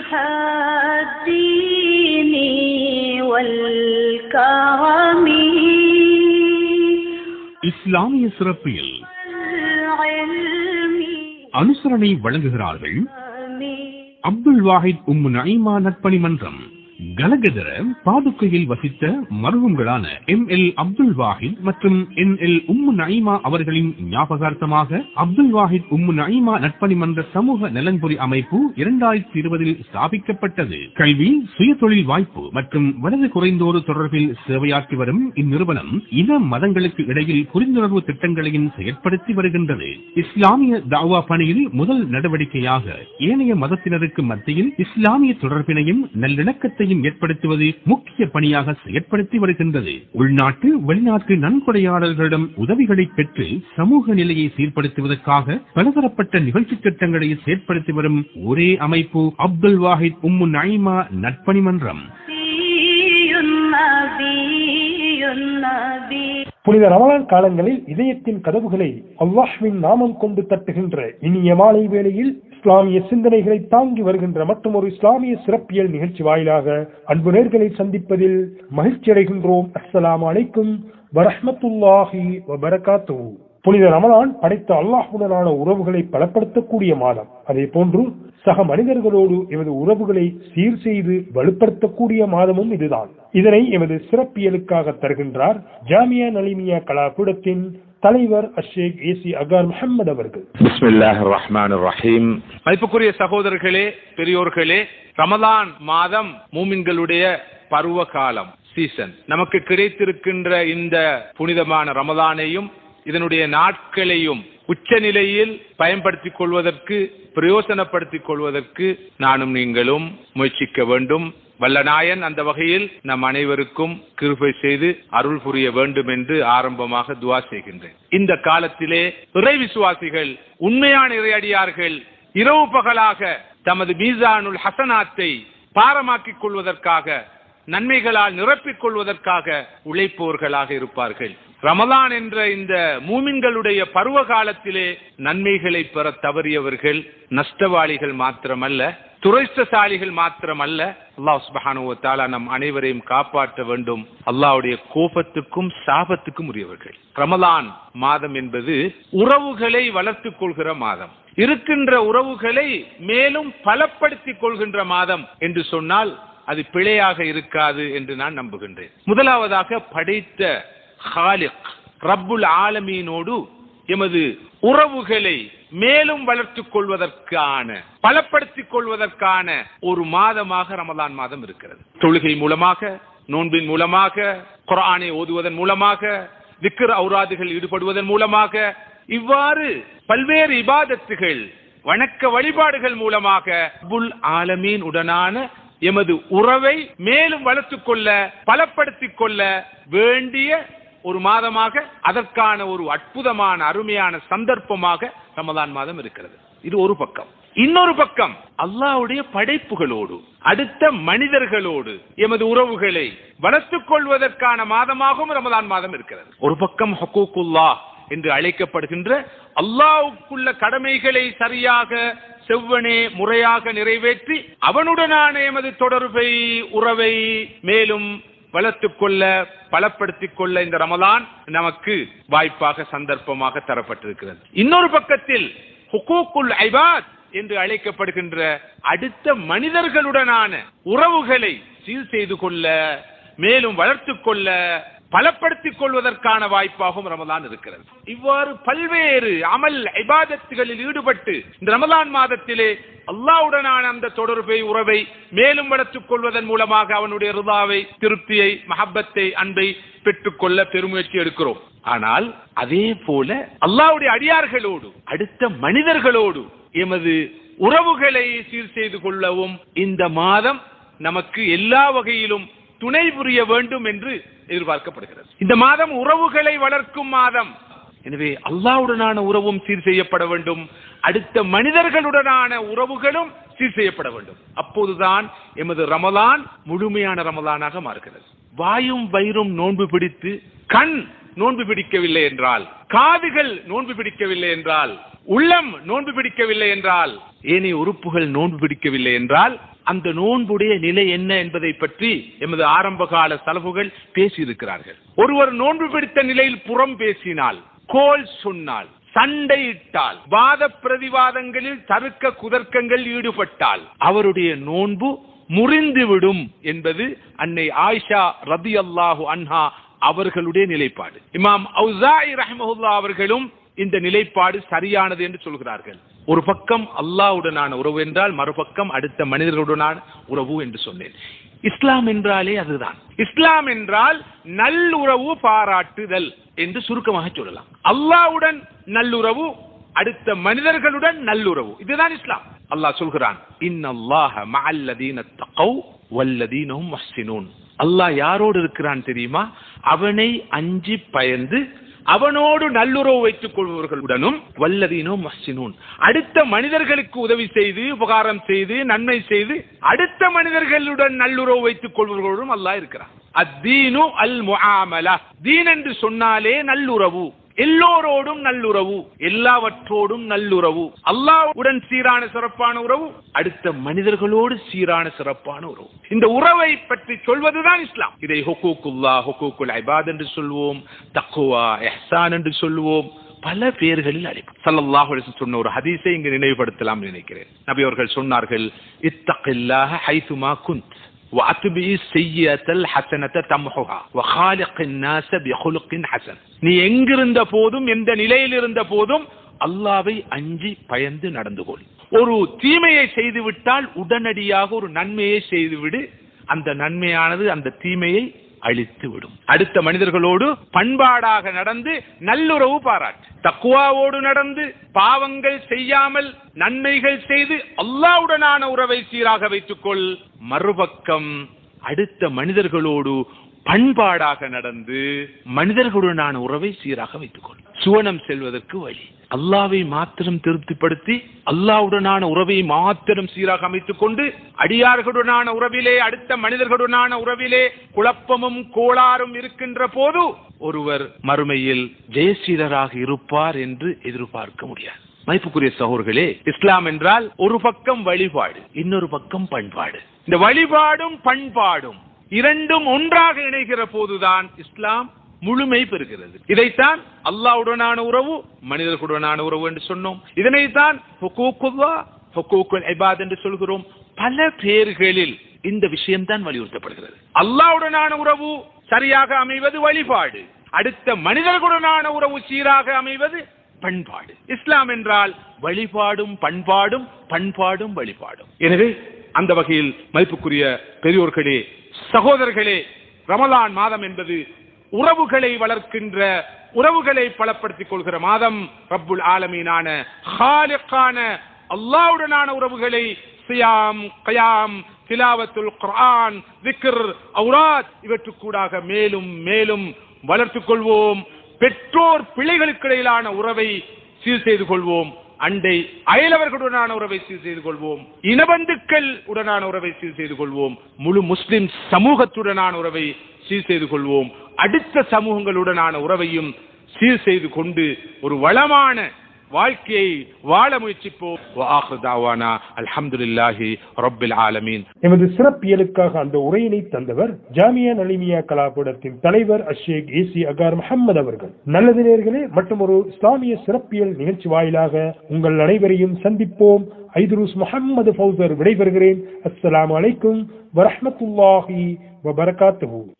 الدين والكرم இஸ்லாமிய சிறப்பியல் والعلم அனுசரணை வழங்குகிறார்கள் آمين அப்துல் வாஹித் உம்மு நைமா நட்பணி மன்றம் கலகதர பாதுக்கையில் வசித்த மருவங்களான எம் எல் அப்துல் வாஹித் மற்றும் என் எல் உம்மு நைமா அவர்களின் ஞாபகார்த்தமாக அப்துல் வாஹித் உம்மு நைமா நட்பணி மன்ற சமூக நலன்புரி அமைப்பு இரண்டாயிரத்தி இருபதில் ஸ்தாபிக்கப்பட்டது கல்வி சுயதொழில் வாய்ப்பு மற்றும் வலது குறைந்தோர் தொடர்பில் சேவையாற்றி வரும் இந்நிறுவனம் இன மதங்களுக்கு இடையில் புரிந்துணர்வு திட்டங்களையும் செயற்படுத்தி வருகின்றது இஸ்லாமிய தாவா பணியில் முதல் நடவடிக்கையாக ஏனைய மதத்தினருக்கு மத்தியில் இஸ்லாமிய தொடர்பினையும் நல்லிணக்கத்தையும் ஏற்படுத்துவது முக்கிய பணியாக செயற்படுத்தி வருகின்றது உள்நாட்டு வெளிநாட்டு நன்கொடையாளர்களிடம் உதவிகளை பெற்று சமூக நிலையை சீர்படுத்துவதற்காக பலதரப்பட்ட நிகழ்ச்சி திட்டங்களை செயற்படுத்தி வரும் ஒரே அமைப்பு அப்துல் வாஹித் உம்மு நைமா நட்பணி மன்றம் نبي نبي புனித ரமலான் காலங்களில் இதயத்தின் கதவுகளை அல்லாஹ்வின் நாமம் கொண்டு தட்டுகின்ற இனிய மாலை வேளையில் இஸ்லாமிய சிந்தனைகளை தாங்கி வருகின்ற மற்றும் ஒரு இஸ்லாமிய சிறப்பியல் நிகழ்ச்சி வாயிலாக அன்பு நேர்களை சந்திப்பதில் மகிழ்ச்சி அடைகின்றோம் அஸ்ஸலாமு அலைக்கும் வரஹ்மத்துல்லாஹி வபரகாத்துஹு புனித ரமலான் படைத்த அல்லாஹுடனான உறவுகளை பலப்படுத்தக்கூடிய மாதம் அதே போன்று சக மனிதர்களோடு எமது உறவுகளை சீர் செய்து வலுப்படுத்தக்கூடிய மாதமும் இதுதான் இதனை எமது சிறப்பியலுக்காக தருகின்றார் ஜாமியா நலிமியா கலாபீடத்தின் தலைவர் அஷேக் ஏசி அகார் முஹம்மது அவர்கள் بسم الله الرحمن الرحيم மதிப்புக்குரிய சகோதரர்களே பெரியோர்களே ரமலான் மாதம் மூமின்களுடைய பருவ காலம் சீசன் நமக்கு கிடைத்திருக்கின்ற இந்த புனிதமான ரமலானையும் இதனுடைய நாட்களையும் உச்சநிலையில் பயன்படுத்திக் கொள்வதற்கு பிரயோசனப்படுத்திக் கொள்வதற்கு நானும் நீங்களும் முயற்சிக்க வேண்டும் வல்லநாயன் அந்த வகையில் நம் அனைவருக்கும் கிருபை செய்து அருள் புரிய வேண்டும் என்று ஆரம்பமாக துவா செய்கின்றேன் இந்த காலத்திலே இறை விசுவாசிகள் உண்மையான இறையடியார்கள் இரவு பகலாக தமது மீசானுல் ஹசனாத்தை பாரமாக்கிக் கொள்வதற்காக நன்மைகளால் நிரப்பிக் கொள்வதற்காக உழைப்போர்களாக இருப்பார்கள் ரமலான் என்ற இந்த மூமின்களுடைய பருவ காலத்திலே நன்மைகளை பெற தவறியவர்கள் நஷ்டவாளிகள் மாத்திரமல்ல துரைஷ்டசாலிகள் மாத்திரமல்ல அல்லாஹ் சுபஹானுவ தஆலா நம் அனைவரையும் காப்பாற்ற வேண்டும் அல்லாஹ்வுடைய கோபத்துக்கும் சாபத்துக்கும் உரியவர்கள் ரமலான் மாதம் என்பது உறவுகளை வளர்த்துக் கொள்கிற மாதம் இருக்கின்ற உறவுகளை மேலும் பலப்படுத்திக் கொள்கின்ற மாதம் என்று சொன்னால் அது பிழையாக இருக்காது என்று நான் நம்புகின்றேன் முதலாவதாக படைத்த ஹாலிக் ரப்புல் ஆலமீனோடு எமது உறவுகளை மேலும் வளர்த்துக் கொள்வதற்கான பலப்படுத்திக் கொள்வதற்கான ஒரு மாதமாக ரமலான் மாதம் இருக்கிறது தொழுகை மூலமாக நோன்பின் மூலமாக குர்ஆனை ஓதுவதன் மூலமாக திக்ர் ஔராதுகள் ஈடுபடுவதன் மூலமாக இவ்வாறு பல்வேறு இபாதத்துகள் வணக்க வழிபாடுகள் மூலமாக புல் ஆலமீன் உடனான எமது உறவை மேலும் வளர்த்துக் கொள்ள பலப்படுத்திக் கொள்ள வேண்டிய ஒரு மாதமாக அதற்கான ஒரு அற்புதமான அருமையான சந்தர்ப்பமாக ரமலான் மாதம் இருக்கிறது இது ஒரு பக்கம் இன்னொரு பக்கம் அல்லாஹ்வுடைய படைப்புகளோடு அடுத்த மனிதர்களோடு எமது உறவுகளை வளர்த்துக் கொள்வதற்கான மாதமாகவும் ரமலான் மாதம் இருக்கிறது ஒரு பக்கம் ஹக்கூக்குல்லா என்று அழைக்கப்படுகின்ற அல்லாஹ்வுக்குள்ள கடமைகளை சரியாக செவ்வனே முறையாக நிறைவேற்றி அவனுடனான எமது தொடர்பை உறவை மேலும் வளர்த்துக் கொள்ள பலப்படுத்திக் கொள்ள இந்த ரமலான் நமக்கு வாய்ப்பாக சந்தர்ப்பமாக தரப்பட்டிருக்கிறது இன்னொரு பக்கத்தில் ஹுகூக்குல் ஐபாத் என்று அழைக்கப்படுகின்ற அடுத்த மனிதர்களுடனான உறவுகளை சீர் செய்து கொள்ள மேலும் வளர்த்துக் கொள்ள பலப்படுத்திக் கொள்வதற்கான வாய்ப்பாகவும் ரமலான் இருக்கிறது இவ்வாறு பல்வேறு அமல் இபாதத்துகளில் ஈடுபட்டு இந்த ரமலான் மாதத்திலே அல்லாஹ்வுடனான அந்த தொடர்பை உறவை மேலும் வளர்த்துக் கொள்வதன் மூலமாக அவனுடைய ருதாவை திருப்தியை மஹப்பத்தை அன்பை பெற்றுக்கொள்ள பெருமுயற்சி எடுக்கிறோம் ஆனால் அதே போல அல்லாஹ்வுடைய அடியார்களோடு அடுத்த மனிதர்களோடு எமது உறவுகளை சீர் செய்து கொள்ளவும் இந்த மாதம் நமக்கு எல்லா வகையிலும் துணை புரிய வேண்டும் என்று எதிர்பார்க்கப்படுகிறது இந்த மாதம் உறவுகளை வளர்க்கும் மாதம் எனவே அல்லாஹ்வுடனான உறவும் சீர் செய்யப்பட வேண்டும் அடுத்த மனிதர்களுடனான உறவுகளும் சீர் செய்யப்பட வேண்டும் அப்போதுதான் எமது ரமலான் முழுமையான ரமலானாக மாறுகிறது வாயும் வயிறும் நோன்பு பிடித்து கண் நோன்பு பிடிக்கவில்லை என்றால் காதுகள் நோன்பு பிடிக்கவில்லை என்றால் உள்ளம் நோன்பு பிடிக்கவில்லை என்றால் ஏனைய உறுப்புகள் நோன்பு பிடிக்கவில்லை என்றால் அந்த நோன்புடைய நிலை என்ன என்பதை பற்றி எமது ஆரம்ப கால செலவுகள் பேசியிருக்கிறார்கள் ஒருவர் நோன்பு பிடித்த நிலையில் புறம் பேசினால் கோல் சொன்னால் சண்டையிட்டால் வாத பிரதிவாதங்களில் தருக்க குதர்க்கங்கள் ஈடுபட்டால் அவருடைய நோன்பு முறிந்துவிடும் என்பது அன்னை ஆயிஷா ரதி அல்லாஹு அன்ஹா அவர்களுடைய நிலைப்பாடு இமாம் அவுசாய் ரஹமஹுல்லா அவர்களும் இந்த நிலைப்பாடு சரியானது என்று சொல்கிறார்கள் ஒரு பக்கம் அல்லாஹ்வுடனான உறவு என்றால் மறுபக்கம் அடுத்த மனிதர்களுடனான உறவு என்று சொன்னேன் இஸ்லாம் என்றாலே அதுதான் இஸ்லாம் என்றால் நல்லுறவு பாராட்டுதல் என்று சுருக்கமாக சொல்லலாம் அல்லாஹ்வுடன் நல்லுறவு அடுத்த மனிதர்களுடன் நல்லுறவு இதுதான் இஸ்லாம் அல்லாஹ் சொல்கிறான் இன்னல்லாஹ மஅல்லதீன தகவ் வல்லதீனஹும் முஹ்சினூன் அல்லாஹ் யாரோடு இருக்கிறான் தெரியுமா அவனை அஞ்சி பயந்து அவனோடு நல்லுறவு வைத்துக் கொள்பவர்களுடனும் வல்லதீனோ மஸ்ஸினூன் அடுத்த மனிதர்களுக்கு உதவி செய்து உபகாரம் செய்து நன்மை செய்து அடுத்த மனிதர்களுடன் நல்லுறவு வைத்துக் கொள்பவர்களுடன் அல்லாஹ் இருக்கிறான் அத்தீனு அல் முஆமலா தீன் என்று சொன்னாலே நல்லுறவு எல்லோரோடும் நல்லுறவு எல்லாவற்றோடும் நல்லுறவு அல்லாஹ்வுடன் சீரான சிறப்பான உறவு அடுத்த மனிதர்களோடு சீரான சிறப்பான உறவு இந்த உறவை பற்றி சொல்வதுதான் இஸ்லாம் இதை ஹுக்கூக்குல்லா ஹுக்கூக்குல் ஐபாத் என்று சொல்வோம் தக்குவா எஹ்சான் என்று சொல்வோம் பல பெயர்களில் அழைப்பு சல்லல்லாஹு அலைஹி வஸல்லம் சொன்ன ஒரு ஹதீஸை இங்கு நினைவுபடுத்தலாம் நினைக்கிறேன் நபி அவர்கள் சொன்னார்கள் இத்தகில்லாஹ ஹைதுமா குந்த் وأتبعي السيئة الحسنة تمحها وخالق الناس بخلق حسن நீ எங்கிருந்த போதும் எந்த நிலையில் இருந்த போதும் அல்லாவை அஞ்சி பயந்து நடந்து கொள் ஒரு தீமையை செய்து விட்டால் உடனடியாக ஒரு நன்மையை செய்துவிடு அந்த நன்மையானது அந்த தீமையை அழித்து விடும் அடுத்த மனிதர்களோடு பண்பாடாக நடந்து நல்லுறவு பாராட்டு தக்குவாவோடு நடந்து பாவங்கள் செய்யாமல் நன்மைகள் செய்து அல்லாவுடனான உறவை சீராக வைத்துக்கொள் மறுபக்கம் அடுத்த மனிதர்களோடு பண்பாடாக நடந்து மனிதர்களுடனான உறவை சீராக வைத்துக்கொள் சுவனம் செல்வதற்கு வழி அல்லாவை மாத்திரம் திருப்திப்படுத்தி அல்லாவுடனான உறவை மாத்திரம் சீராக அமைத்துக் கொண்டு அடியார்களுடனான உறவிலே அடுத்த மனிதர்களுடனான உறவிலே குழப்பமும் கோளாறும் இருக்கின்ற போது ஒருவர் மறுமையில் ஜெயசீலராக இருப்பார் என்று எதிர்பார்க்க முடியாது மதிப்புக்குரிய சகோதர்களே இஸ்லாம் என்றால் ஒரு பக்கம் வழிபாடு இன்னொரு பக்கம் பண்பாடு இந்த வழிபாடும் பண்பாடும் இரண்டும் ஒன்றாக இணைகிற போதுதான் இஸ்லாம் முழுமை பெறுகிறது இதைத்தான் அல்லாவுடனான உறவு மனிதர்களுடனான உறவு என்று சொன்னோம் இதனைத்தான் ஹுக்கூக்குல்லா ஹுக்கூக்குல் இபாத் என்று சொல்கிறோம் பல பேர்களில் இந்த விஷயம்தான் வலியுறுத்தப்படுகிறது அல்லாவுடனான உறவு சரியாக அமைவது வழிபாடு அடுத்த மனிதர்களுடனான உறவு சீராக அமைவது பண்பாடு இஸ்லாம் என்றால் வழிபாடும் பண்பாடும் பண்பாடும் வழிபாடும் எனவே அந்த வகையில் மதிப்புக்குரிய பெரியோர்களே சகோதரர்களே ரமலான் மாதம் என்பது உறவுகளை வளர்க்கின்ற உறவுகளை பலப்படுத்திக் கொள்கிற மாதம் ரப்புல் ஆலமீனான ஹாலிக்கான அல்லாவுடனான உறவுகளை சியாம் கயாம் திலாவத்துல் குர்ஆன் திக்ர் அவுராத் இவற்றுக்கூடாக மேலும் மேலும் வளர்த்துக் கொள்வோம் பெற்றோர் பிள்ளைகளுக்கு இடையிலான உறவை சீர் செய்து கொள்வோம் அண்டை அயலவர்களுடனான உறவை சீர் செய்து கொள்வோம் இனபந்துக்கள் உடனான உறவை சீர் செய்து கொள்வோம் முழு முஸ்லிம் சமூகத்துடனான உறவை சீர் செய்து கொள்வோம் அடுத்த சமூகங்களுடனான உறவையும் சீர் செய்து கொண்டு ஒரு வளமான வாழ்க்கையை வாழ முயற்சிப்போம் وآخر دعوانا الحمد لله رب العالمين எமது சிறப்பியலுக்காக அந்த உரையினை தந்தவர் ஜாமியா நலிமியா கலாபீடத்தின் தலைவர் அஷேக் ஏசி அகார் முஹம்மது அவர்கள் நல்லது நேர்களே மற்றும் ஒரு இஸ்லாமிய சிறப்பியல் நிகழ்ச்சி வாயிலாக உங்கள் அனைவரையும் சந்திப்போம் ஐதுருஸ் முஹம்மது ஃபௌசர் விடைபெறுகிறேன் அஸ்ஸலாமு அலைக்கும் வரஹ்மத்துல்லாஹி வபரகாத்துஹு